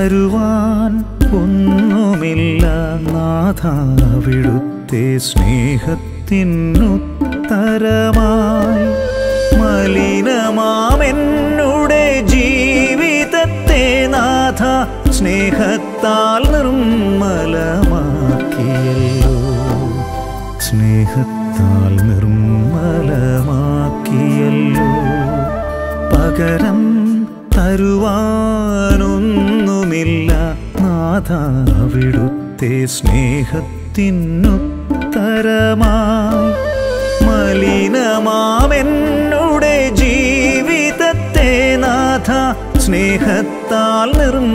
തരുവാൻ ഒന്നുമില്ല നാഥാവിടുത്തെ സ്നേഹത്തിനുത്തരമായി മലിനമാമെന്നുടെ ജീവിതത്തെ നാഥ സ്നേഹത്താൽ നിർമ്മലമാക്കിയല്ലോ സ്നേഹത്താൽ നിർമ്മലമാക്കിയല്ലോ പകരം തരുവാനൊന്നുമില്ല നാഥ അവിടുത്തെ സ്നേഹത്തിനുത്തരമായി മലിനമാമെന്നുടെ ജീവിതത്തെ നാഥ സ്നേഹത്താൽ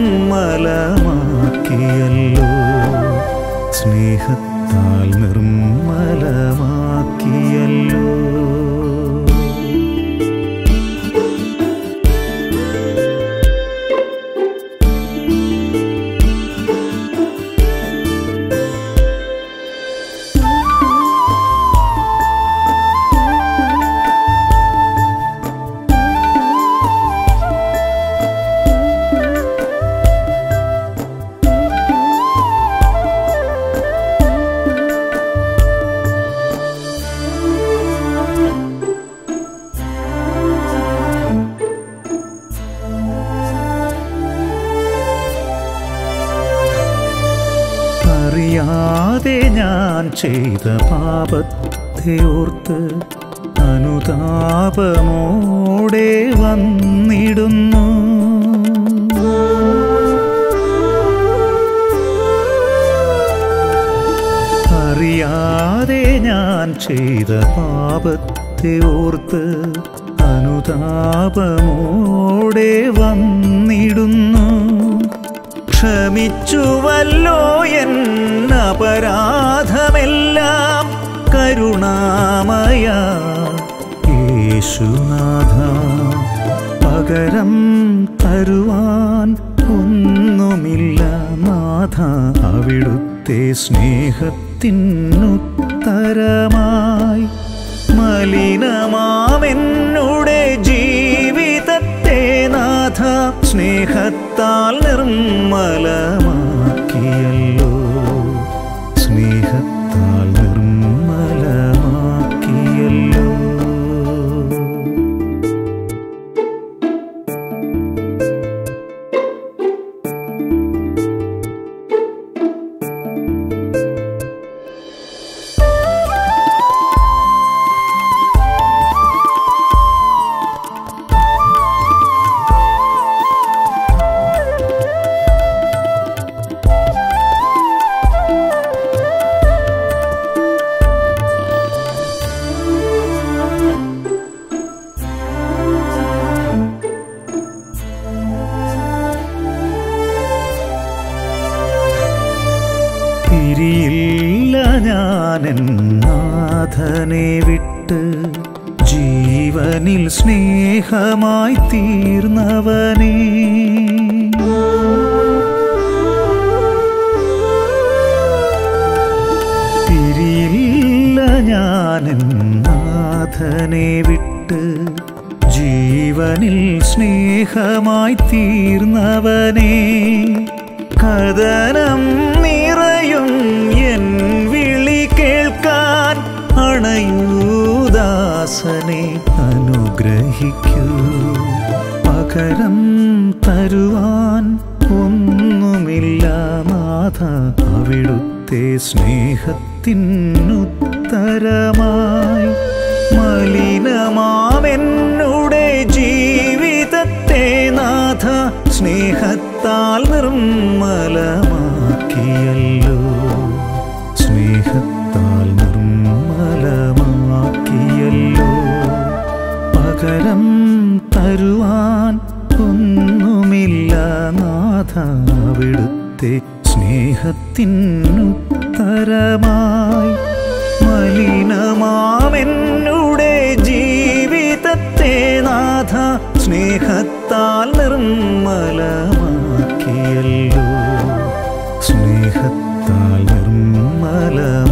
നിർമ്മലമാക്കിയല്ലോ സ്നേഹത്താൽ നിർമ്മലമാക്കിയല്ലോ അറിയാതെ ഞാൻ ചെയ്ത പാപത്തെ ഓർത്ത് അനുതാപമോടെ വന്നിടുന്നു അറിയാതെ ഞാൻ ചെയ്ത പാപത്തെ ഓർത്ത് അനുതാപമോടെ വന്നിടുന്നു ക്ഷമിച്ചുവല്ലോ എൻ അപരാധമെല്ലാം കരുണാമയ യേശുനാഥ പകരം തരുവാൻ ഒന്നുമില്ല നാഥ അവിടുത്തെ സ്നേഹത്തിനുത്തരമായി മലിനമാമെന്നുടെ ജീവിതത്തെ നാഥ സ്നേഹത്താൽ നിർമ്മലമാക്കിയല്ലോ സ്നേഹത്താൽ നിർമ്മലമാക്കിയല്ലോ പിരിയില്ല ഞാനെൻ നാഥനെ വിട്ട് ജീവനിൽ സ്നേഹമായി തീർന്നവനേ പിരിയില്ല ഞാനെൻ നാഥനെ വിട്ട് ജീവനിൽ സ്നേഹമായി തീർന്നവനേ കഥനം നിറയും എൻ വിളി കേൾക്കാൻ അണയൂദാസനെ അനുഗ്രഹിക്കൂ പകരം തരുവാൻ ഒന്നുമില്ല നാഥ അവിടുത്തെ സ്നേഹത്തിനുത്തരമായി മലിനമാമെന്നുടെ ജീവിതത്തെ നാഥ സ്നേഹത്താൽ നിർമ്മലമാക്കിയല്ലോ സ്നേഹത്താൽ നിർമ്മലമാക്കിയല്ലോ പകരം തരുവാൻ ഒന്നുമില്ല നാഥ അവിടുത്തെ സ്നേഹത്തിനുത്തരമായി മലിനമാമെന്നുടെ ജീവിതത്തെ നാഥ സ്നേഹത്താൽ നിർമ്മലമാക്കിയല്ലോ സ്നേഹത്താൽ നിർമ്മലമാക്കിയല്ലോ